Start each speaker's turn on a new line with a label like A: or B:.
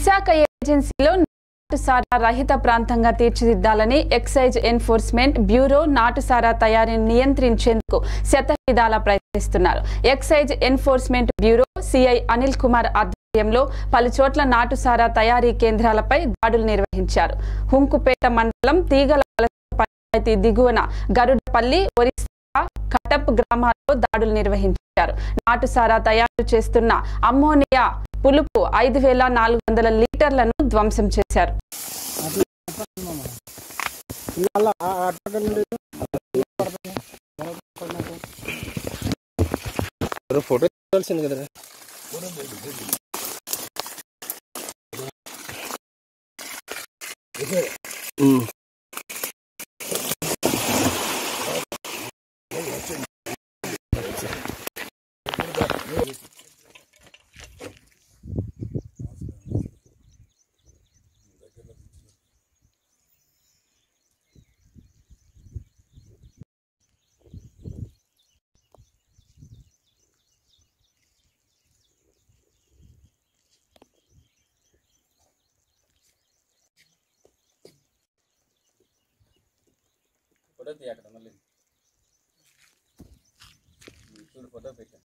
A: విశాఖ ఏజెన్సీలో నాటుసారా రహిత ప్రాంతంగా తీర్చిదిద్దాలని ఎక్సైజ్ ఎన్ఫోర్స్మెంట్ బ్యూరో నాటుసారా తయారీని నియంత్రించేందుకు శతవిధాలా ప్రయత్నిస్తున్నారు excise enforcement bureau CI Anil Kumar ఆధ్వర్యంలో పలు చోట్ల నాటుసారా తయారీ కేంద్రాలపై దాడులు నిర్వహించారు హుంకుపేట మండలం తీగల వలస పంచాయతీ దిగువన గరుడపల్లి ఒరిస్సా కటప్ గ్రామాల్లో దాడులు నిర్వహించారు నాటుసారా తయారు చేస్తున్న అమ్మోనియా పులుపు ఐదు వేల నాలుగు వందల లీటర్లను ధ్వంసం చేశారు
B: ఇవాళ ఆ అటు నుండి
C: ఫోటో తీయాల్సింది కదా ఫోటో తీయ అక్కడ మళ్ళీ చూడు ఫోటో పెట్టా